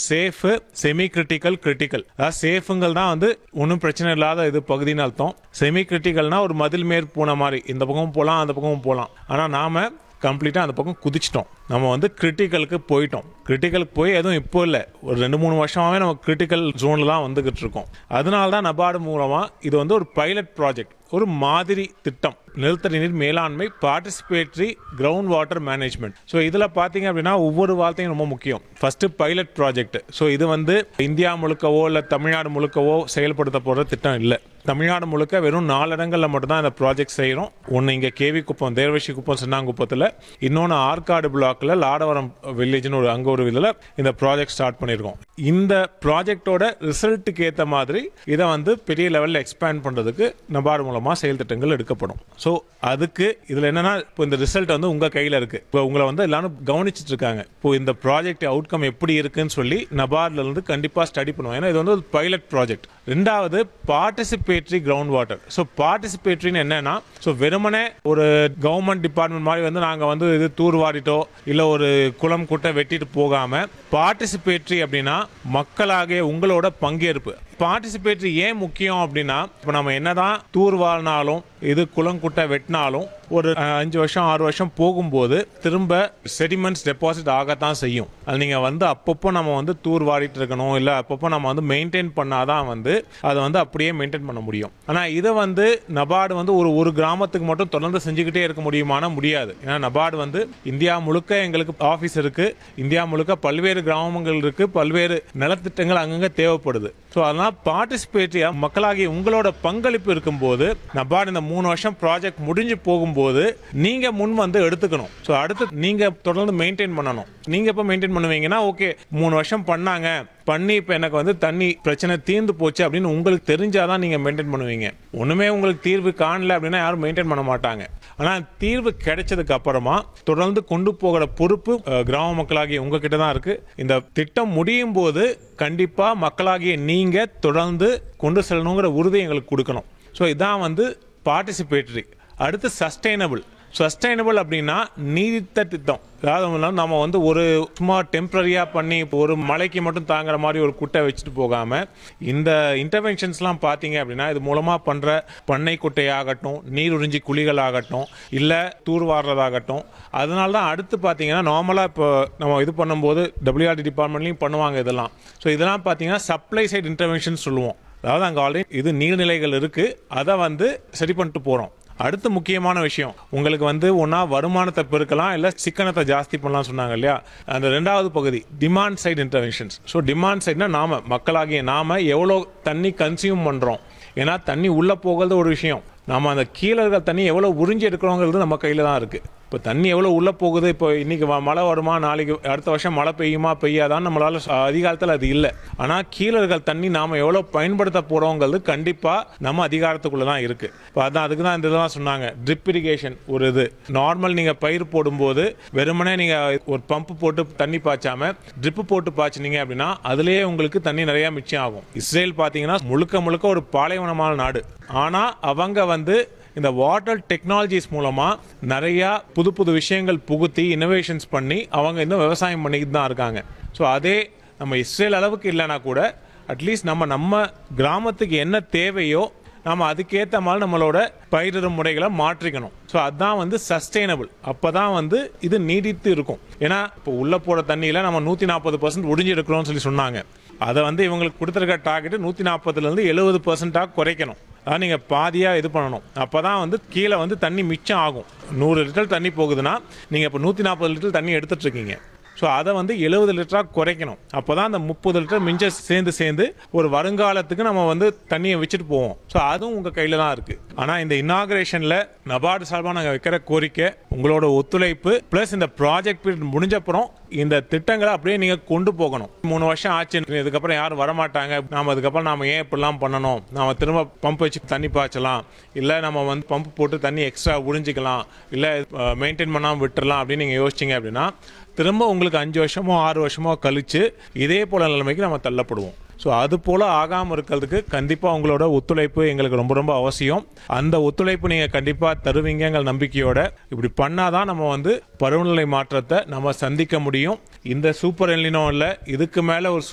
safe semi critical critical அதாவது சேஃபுங்கள் தான் வந்து ஒன்றும் பிரச்சனை இல்லாத இது பகுதின்னு அர்த்தம் செமி கிரிட்டிக்கல்னா ஒரு மதில் மேற் போன மாதிரி இந்த பக்கமும் போகலாம் அந்த பக்கமும் போகலாம் ஆனால் நாம கம்ப்ளீட்டாக அந்த பக்கம் குதிச்சிட்டோம் நம்ம வந்து கிரிட்டிக்கலுக்கு போயிட்டோம் கிரிட்டிக்கலுக்கு போய் எதுவும் இப்போ இல்லை ஒரு ரெண்டு மூணு வருஷமாவே நம்ம கிரிட்டிக்கல் ஜோனில் தான் வந்துகிட்டு இருக்கோம் அதனால தான் நபார்டு மூலமாக இது வந்து ஒரு பைலட் ப்ராஜெக்ட் ஒரு மாதிரி திட்டம் நிலத்தடி நீர் மேலாண்மை participatory ground water management so இதில் பார்த்தீங்க அப்படின்னா ஒவ்வொரு வார்த்தையும் ரொம்ப முக்கியம் ஃபர்ஸ்ட் பைலட் ப்ராஜெக்ட் ஸோ இது வந்து இந்தியா முழுக்கவோ இல்லை தமிழ்நாடு முழுக்கவோ செயல்படுத்த போகிற திட்டம் இல்லை தமிழ்நாடு முழுக்க வெறும் நாலு இடங்களில் மட்டும்தான் இந்த ப்ராஜெக்ட் செய்கிறோம் ஒன்று இங்கே கேவி குப்பம் தேர்வசி குப்பம் சின்னாங்குப்பத்தில் இன்னொன்று ஆற்காடு பிளாக்ல லாடவரம் வில்லேஜ்னு ஒரு அங்கே ஒரு இதில் இந்த ப்ராஜெக்ட் ஸ்டார்ட் பண்ணியிருக்கோம் இந்த ப்ராஜெக்டோட ரிசல்ட்டுக்கு ஏற்ற மாதிரி இதை வந்து பெரிய லெவலில் எக்ஸ்பேண்ட் பண்ணுறதுக்கு நபார்டு மூலமாக செயல் திட்டங்கள் எடுக்கப்படும் ஸோ அதுக்கு இதில் என்னன்னா இப்போ இந்த ரிசல்ட் வந்து உங்கள் கையில் இருக்குது இப்போ உங்களை வந்து எல்லாரும் கவனிச்சிட்டு இருக்காங்க இப்போ இந்த ப்ராஜெக்ட் அவுட்கம் எப்படி இருக்குன்னு சொல்லி நபார்ட்ல இருந்து கண்டிப்பாக ஸ்டடி பண்ணுவோம் ஏன்னா இது வந்து ஒரு பைலட் ப்ராஜெக்ட் ரெண்டாவது பார்ட்டிசிபேட்டரி கிரவுண்ட் வாட்டர் ஸோ பார்ட்டிசிபேட்டரின்னு என்னன்னா ஸோ வெறுமனே ஒரு கவர்மெண்ட் டிபார்ட்மெண்ட் மாதிரி வந்து நாங்கள் வந்து இது தூர்வாரிட்டோ இல்லை ஒரு குளம் குட்டை வெட்டிட்டு போகாமல் பார்ட்டிசிபேட்டரி அப்படின்னா மக்களாகிய உங்களோட பங்கேற்பு பார்ட்டிசிபேட்டரி ஏன் முக்கியம் அப்படின்னா இப்போ நம்ம என்னதான் தூர் வாழ்னாலும் இது குளங்குட்டை வெட்டினாலும் ஒரு அஹ், அஞ்சு வருஷம் ஆறு வருஷம் போகும்போது திரும்ப செடிமெண்ட்ஸ் டெபாசிட் ஆகத்தான் செய்யும் அது நீங்கள் வந்து அப்பப்போ நம்ம வந்து தூர் வாரிட்டு இருக்கணும் இல்லை அப்பப்போ நம்ம வந்து மெயின்டைன் பண்ணாதான் வந்து அதை வந்து அப்படியே மெயின்டைன் பண்ண முடியும் ஆனால் இதை வந்து நபார்டு வந்து ஒரு ஒரு கிராமத்துக்கு மட்டும் தொடர்ந்து செஞ்சுக்கிட்டே இருக்க முடியுமானா முடியாது ஏன்னா நபார்டு வந்து இந்தியா முழுக்க எங்களுக்கு ஆஃபீஸ் இருக்கு இந்தியா முழுக்க பல்வேறு கிராமங்கள் இருக்கு பல்வேறு நலத்திட்டங்கள் அங்கங்க தேவைப்படுது ஸோ அதெல்லாம் பார்ட்டிசிபேட்டரியா மக்களாகிய உங்களோட பங்களிப்பு இருக்கும்போது நபார்டு இந்த மூணு வருஷம் ப்ராஜெக்ட் முடிஞ்சு போகும்போது நீங்க முன் வந்து எடுத்துக்கணும் ஸோ அடுத்து நீங்க தொடர்ந்து மெயின்டைன் பண்ணணும் நீங்க எப்போ மெயின்டைன் பண்ணுவீங்கன்னா ஓகே மூணு வருஷம் பண்ணாங்க பண்ணி இப்போ எனக்கு வந்து தண்ணி பிரச்சனை தீர்ந்து போச்சு அப்படின்னு உங்களுக்கு தெரிஞ்சாதான் நீங்க மெயின்டைன் பண்ணுவீங்க ஒண்ணுமே உங்களுக்கு தீர்வு காணல அப்படின்னா யாரும் மெயின்டைன் பண்ண மாட்டாங்க ஆனா தீர்வு கிடைச்சதுக்கு அப்புறமா தொடர்ந்து கொண்டு போகிற பொறுப்பு அஹ், கிராம மக்களாகிய உங்ககிட்ட தான் இருக்கு இந்த திட்டம் முடியும் போது கண்டிப்பா மக்களாகிய நீங்க தொடர்ந்து கொண்டு செல்லணுங்கிற உறுதி எங்களுக்கு கொடுக்கணும் ஸோ இதான் வந்து பார்ட்டிசிபேட்டரி அடுத்து சஸ்டைனபிள் சஸ்டைனபிள் அப்படின்னா நீடித்த திட்டம் அதாவது வந்து நம்ம வந்து ஒரு சும்மா டெம்பரரியாக பண்ணி இப்போ ஒரு மலைக்கு மட்டும் தாங்குற மாதிரி ஒரு குட்டை வச்சுட்டு போகாமல் இந்த இன்டர்வென்ஷன்ஸ்லாம் பார்த்தீங்க அப்படின்னா இது மூலமாக பண்ணுற பண்ணை குட்டையாகட்டும் நீர் உறிஞ்சி குழிகள் ஆகட்டும் இல்லை தூர்வாடுறதாகட்டும் அதனால தான் அடுத்து பார்த்தீங்கன்னா நார்மலாக இப்போ நம்ம இது பண்ணும்போது டபிள்யூஆர்டி டிபார்ட்மெண்ட்லையும் பண்ணுவாங்க இதெல்லாம் ஸோ இதெல்லாம் பார்த்தீங்கன்னா சப்ளை சைடு இன்டர்வென்ஷன் சொல்லுவோம் அதாவது அங்கே ஆல்ரெடி இது நீர்நிலைகள் இருக்குது அதை வந்து சரி பண்ணிட்டு போகிறோம் அடுத்து முக்கியமான விஷயம் உங்களுக்கு வந்து ஒன்றா வருமானத்தை பெருக்கலாம் இல்லை சிக்கனத்தை ஜாஸ்தி பண்ணலாம் சொன்னாங்க இல்லையா அந்த ரெண்டாவது பகுதி demand side interventions so demand சைடுனா நாம மக்களாகிய நாம எவ்வளோ தண்ணி கன்சியூம் பண்ணுறோம் ஏன்னா தண்ணி உள்ளே போகிறது ஒரு விஷயம் நாம அந்த கீழே இருக்கிற தண்ணி எவ்வளோ உறிஞ்சி எடுக்கிறோங்கிறது நம்ம கையில் தான் இருக்குது இப்போ தண்ணி எவ்வளோ உள்ளே போகுது இப்போ இன்னைக்கு வ- மழை வருமா நாளைக்கு அடுத்த வருஷம் மழை பெய்யுமா பெய்யாதான்னு நம்மளால ச- அதிகாரத்தில் அது இல்லை ஆனால் கீழே இருக்கிற தண்ணி நாம் எவ்வளோ பயன்படுத்த போகிறோங்கிறது கண்டிப்பாக நம்ம அதிகாரத்துக்குள்ளே தான் இருக்குது இப்போ அதான் அதுக்கு தான் இந்த இதெல்லாம் சொன்னாங்க ட்ரிப் இரிகேஷன் ஒரு இது நார்மல் நீங்கள் பயிர் போடும்போது வெறுமனே நீங்கள் ஒரு பம்பு போட்டு தண்ணி பாய்ச்சாம ட்ரிப்பு போட்டு பாய்ச்சினீங்க அப்படின்னா அதுலேயே உங்களுக்கு தண்ணி நிறையா மிச்சம் ஆகும் இஸ்ரேல் பார்த்தீங்கன்னா முழுக்க முழுக்க ஒரு பாலைவனமான நாடு ஆனால் அவங்க வந்து இந்த வாட்டர் டெக்னாலஜிஸ் மூலமா நிறைய புது புது விஷயங்கள் புகுத்தி இனோவேஷன்ஸ் பண்ணி அவங்க இன்னும் விவசாயம் பண்ணிக்கிட்டு தான் இருக்காங்க ஸோ அதே நம்ம இஸ்ரேல் அளவுக்கு இல்லைனா கூட அட்லீஸ்ட் நம்ம நம்ம கிராமத்துக்கு என்ன தேவையோ நம்ம அதுக்கேற்ற மாதிரி நம்மளோட பயிரிடும் முறைகளை மாற்றிக்கணும் ஸோ அதான் வந்து சஸ்டைனபிள் அப்போ தான் வந்து இது நீடித்து இருக்கும் ஏன்னா இப்போ உள்ள போகிற தண்ணியில் நம்ம நூற்றி நாற்பது பர்சன்ட் உறிஞ்சி எடுக்கிறோம்னு சொல்லி சொன்னாங்க அதை வந்து இவங்களுக்கு கொடுத்துருக்க டார்கெட் நூற்றி நாற்பதுலேருந்து எழுபது பர்சன்டாக குறைக்கணும் அதான் நீங்கள் பாதியாக இது பண்ணணும் அப்போ தான் வந்து கீழே வந்து தண்ணி மிச்சம் ஆகும் நூறு லிட்டர் தண்ணி போகுதுன்னா நீங்கள் இப்போ நூற்றி நாற்பது லிட்டர் தண்ணி எடுத்துட்டு இருக்கீங்க ஸோ அதை வந்து எழுபது லிட்டராக குறைக்கணும் அப்போ தான் அந்த முப்பது லிட்டர் மிஞ்ச சேர்ந்து சேர்ந்து ஒரு வருங்காலத்துக்கு நம்ம வந்து தண்ணியை வச்சுட்டு போவோம் ஸோ அதுவும் உங்கள் கையில் தான் இருக்குது ஆனால் இந்த இனாகிரேஷனில் நபார்டு சார்பாக நாங்கள் வைக்கிற கோரிக்கை உங்களோட ஒத்துழைப்பு ப்ளஸ் இந்த ப்ராஜெக்ட் பீரியட் முடிஞ்சப்புறம் இந்த திட்டங்களை அப்படியே நீங்கள் கொண்டு போகணும் மூணு வருஷம் ஆச்சு இதுக்கப்புறம் யாரும் வரமாட்டாங்க நாம அதுக்கப்புறம் நாம ஏன் இப்படிலாம் பண்ணணும் நாம திரும்ப பம்ப் வச்சு தண்ணி பாய்ச்சலாம் இல்லை நம்ம வந்து பம்ப் போட்டு தண்ணி எக்ஸ்ட்ரா உறிஞ்சிக்கலாம் இல்லை மெயின்டைன் பண்ணாமல் விட்டுறலாம் அப்படின்னு நீங்கள் யோசிச்சிங்க அப்படின்னா திரும்ப உங்களுக்கு அஞ்சு வருஷமோ ஆறு வருஷமோ கழிச்சு இதே போல நிலைமைக்கு நம்ம தள்ளப்படுவோம் ஸோ அது போல ஆகாமல் இருக்கிறதுக்கு கண்டிப்பாக உங்களோட ஒத்துழைப்பு எங்களுக்கு ரொம்ப ரொம்ப அவசியம் அந்த ஒத்துழைப்பு நீங்கள் கண்டிப்பாக தருவீங்கங்கிற நம்பிக்கையோட இப்படி பண்ணாதான் நம்ம வந்து பருவநிலை மாற்றத்தை நம்ம சந்திக்க முடியும் இந்த சூப்பர் எல்லினோ இல்லை இதுக்கு மேலே ஒரு